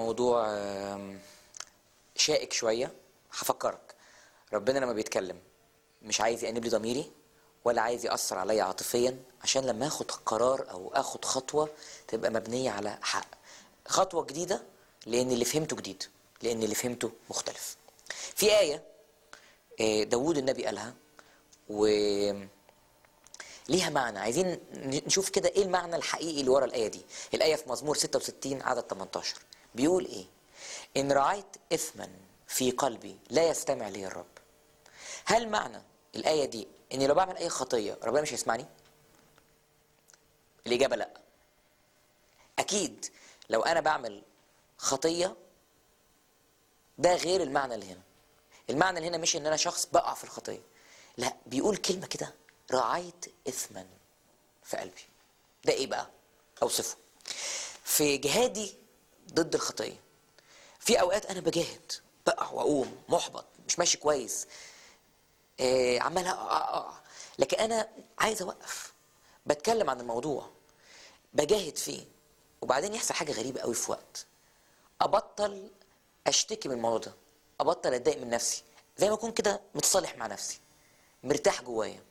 موضوع آم، شائك شويه هفكرك ربنا لما بيتكلم مش عايز يأنب لي ضميري ولا عايز يأثر عليا عاطفيا عشان لما اخد قرار او اخد خطوه تبقى مبنيه على حق خطوه جديده لان اللي فهمته جديد لان اللي فهمته مختلف في ايه آه، داوود النبي قالها و ليها معنى عايزين نشوف كده ايه المعنى الحقيقي اللي ورا الايه دي الايه في مزمور 66 عدد 18 بيقول ايه ان رعيت اثما في قلبي لا يستمع لي الرب هل معنى الايه دي اني لو بعمل اي خطيه ربنا مش هيسمعني الاجابه لا اكيد لو انا بعمل خطيه ده غير المعنى اللي هنا المعنى اللي هنا مش ان انا شخص بقع في الخطيه لا بيقول كلمه كده رعيت اثما في قلبي ده ايه بقى اوصفه في جهادي ضد الخطيه في اوقات انا بجاهد بقع واقوم محبط مش ماشي كويس آه عمال اقع اقع لكن انا عايز اوقف بتكلم عن الموضوع بجاهد فيه وبعدين يحصل حاجه غريبه قوي في وقت ابطل اشتكي من الموضوع ده ابطل اتضايق من نفسي زي ما اكون كده متصالح مع نفسي مرتاح جوايا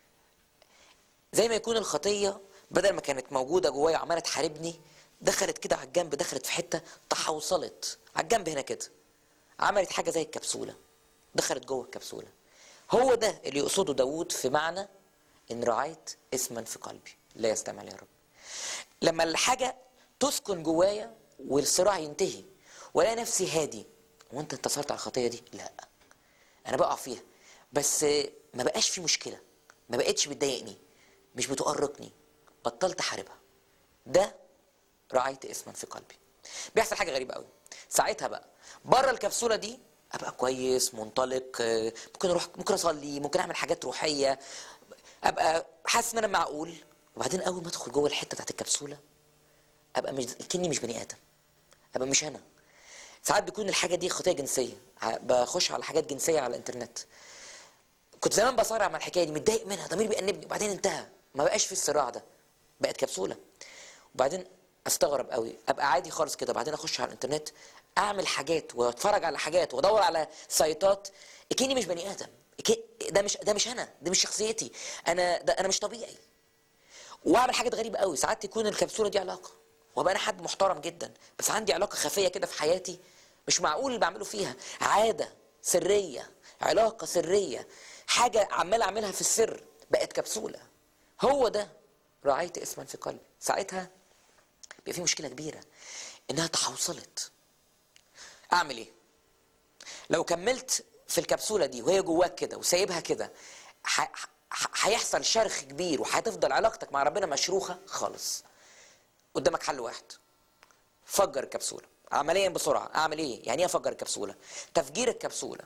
زي ما يكون الخطيه بدل ما كانت موجوده جوايا وعماله تحاربني دخلت كده على الجنب دخلت في حته تحوصلت على الجنب هنا كده عملت حاجه زي الكبسوله دخلت جوه الكبسوله هو ده اللي يقصده داوود في معنى ان رعيت اسما في قلبي لا يستمع لي يا رب لما الحاجه تسكن جوايا والصراع ينتهي والاقي نفسي هادي وانت انتصرت على الخطيه دي لا انا بقع فيها بس ما بقاش في مشكله ما بقتش بتضايقني مش بتؤرقني بطلت احاربها ده رعيت اسما في قلبي بيحصل حاجه غريبه قوي ساعتها بقى بره الكبسوله دي ابقى كويس منطلق آه، ممكن اروح ممكن اصلي ممكن اعمل حاجات روحيه ابقى حاسس ان انا معقول وبعدين اول ما ادخل جوه الحته بتاعت الكبسوله ابقى مش كني مش بني ادم ابقى مش انا ساعات بيكون الحاجه دي خطيه جنسيه ع- بخش على حاجات جنسيه على الانترنت كنت زمان بصارع مع الحكايه دي متضايق منها ضميري بيأنبني وبعدين انتهى ما بقاش في الصراع ده بقت كبسوله وبعدين استغرب قوي ابقى عادي خالص كده بعدين اخش على الانترنت اعمل حاجات واتفرج على حاجات وادور على سايتات اكني مش بني ادم إكي- ده مش ده مش انا ده مش شخصيتي انا ده انا مش طبيعي واعمل حاجات غريبه قوي ساعات تكون الكبسوله دي علاقه وابقى انا حد محترم جدا بس عندي علاقه خفيه كده في حياتي مش معقول اللي بعمله فيها عاده سريه علاقه سريه حاجه عمال اعملها في السر بقت كبسوله هو ده رعيت اسما في قلبي ساعتها بيبقى في مشكله كبيره انها تحوصلت اعمل ايه لو كملت في الكبسوله دي وهي جواك كده وسايبها كده ح- ح- هيحصل شرخ كبير وهتفضل علاقتك مع ربنا مشروخه خالص قدامك حل واحد فجر الكبسوله عمليا بسرعه اعمل ايه يعني ايه افجر الكبسوله تفجير الكبسوله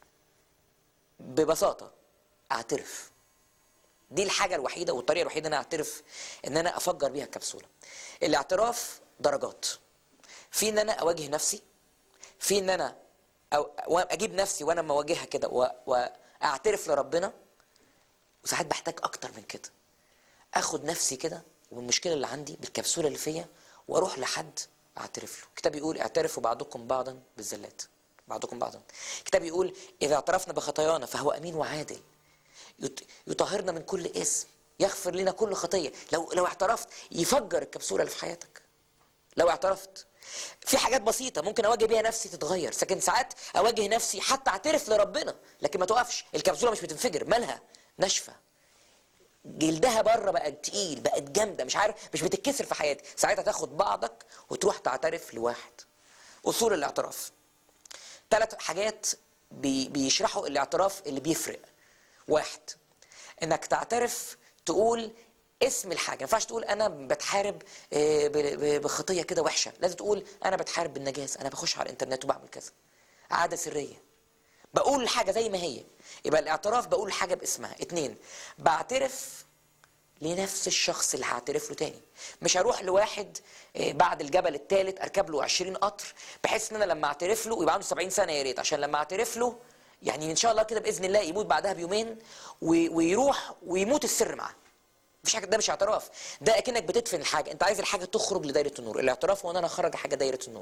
ببساطه اعترف دي الحاجه الوحيده والطريقه الوحيده ان انا اعترف ان انا افجر بيها الكبسوله الاعتراف درجات في ان انا اواجه نفسي في ان انا أو اجيب نفسي وانا مواجهها كده و- واعترف لربنا وساعات بحتاج اكتر من كده اخد نفسي كده والمشكله اللي عندي بالكبسوله اللي فيا واروح لحد اعترف له الكتاب يقول اعترفوا بعضكم بعضا بالزلات بعضكم بعضا الكتاب يقول اذا اعترفنا بخطايانا فهو امين وعادل يط- يطهرنا من كل اسم يغفر لنا كل خطيه لو لو اعترفت يفجر الكبسوله اللي في حياتك لو اعترفت في حاجات بسيطه ممكن اواجه بيها نفسي تتغير لكن ساعات اواجه نفسي حتى اعترف لربنا لكن ما توقفش الكبسوله مش بتنفجر مالها ناشفه جلدها بره بقت تقيل بقت جامده مش عارف مش بتتكسر في حياتي ساعتها تاخد بعضك وتروح تعترف لواحد اصول الاعتراف ثلاث حاجات بي بيشرحوا الاعتراف اللي بيفرق واحد انك تعترف تقول اسم الحاجه ما ينفعش تقول انا بتحارب آه، ب- ب- بخطيه كده وحشه لازم تقول انا بتحارب بالنجاسه انا بخش على الانترنت وبعمل كذا عاده سريه بقول الحاجه زي ما هي يبقى الاعتراف بقول الحاجه باسمها اتنين بعترف لنفس الشخص اللي هعترف له تاني مش هروح لواحد آه، بعد الجبل الثالث اركب له 20 قطر بحيث ان انا لما اعترف له يبقى عنده 70 سنه يا ريت عشان لما اعترف له يعني ان شاء الله كده باذن الله يموت بعدها بيومين و- ويروح ويموت السر معاه مفيش حاجه ده مش اعتراف ده اكنك بتدفن الحاجه انت عايز الحاجه تخرج لدايره النور الاعتراف هو ان انا اخرج حاجه دايره النور